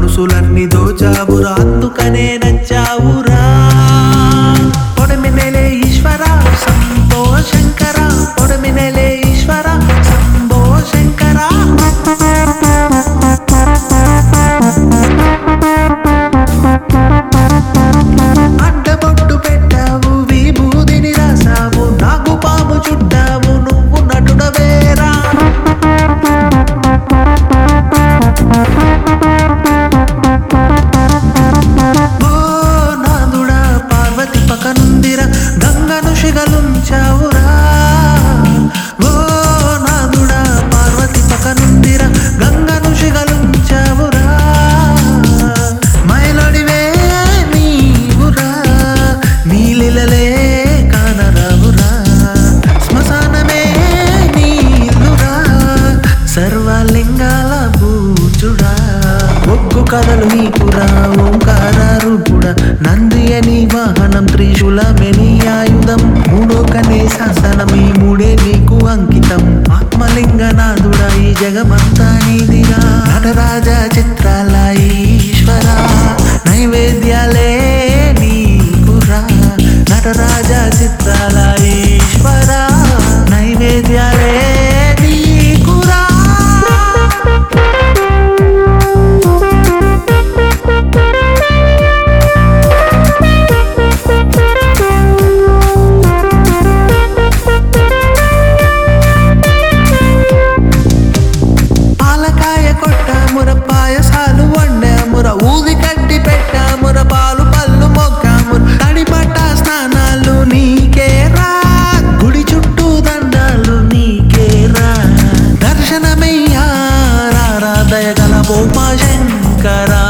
మనసులన్నీ దోచావురా అందుకనే నచ్చావురా పొడమినెలే ఈశ్వర సంభో శంకర పొడమినెలే ఈశ్వర సంభో శంకర అడ్డబొట్టు పెట్టావు విభూదిని రాసావు నాకు పాము చుట్టావు నువ్వు నటుడవేరా ఓ నాదుడా పార్వతి పకనుందిరా గంగను శిగలుంచావురా ఓ నాదుడా పార్వతి పకనుందిరా గంగను శిగలుంచావురా మైలడివే నీవురా నీలిలలే కానరావురా శ్మశానమే నీలురా సర్వలింగాల పూజుడా ఒగ్గు కథలు నీకురా ఓంకార రూపుడా నంది అని వాహనం త్రిశూలమెని ఆయుధం మూడో కనే శాసనం ఈ మూడే నీకు అంకితం ఆత్మలింగనాథుడా ఈ జగమంతా నీదిరా నటరాజ చిత్రాల ఈశ్వర నైవేద్యాలే నీకురా నటరాజ చిత్రాల ఈశ్వర నైవేద్యాలే నీకురా పాలకాయ కొట్టాముర పాయసాలు వండాముర ఊది కట్టి పెట్టాముర పాలు పళ్ళు మొక్కాముర తడిపట్ట స్నానాలు నీకేరా గుడి చుట్టూ దండాలు నీకేరా దర్శనమయ్యారా దయగల భూమా శంకరా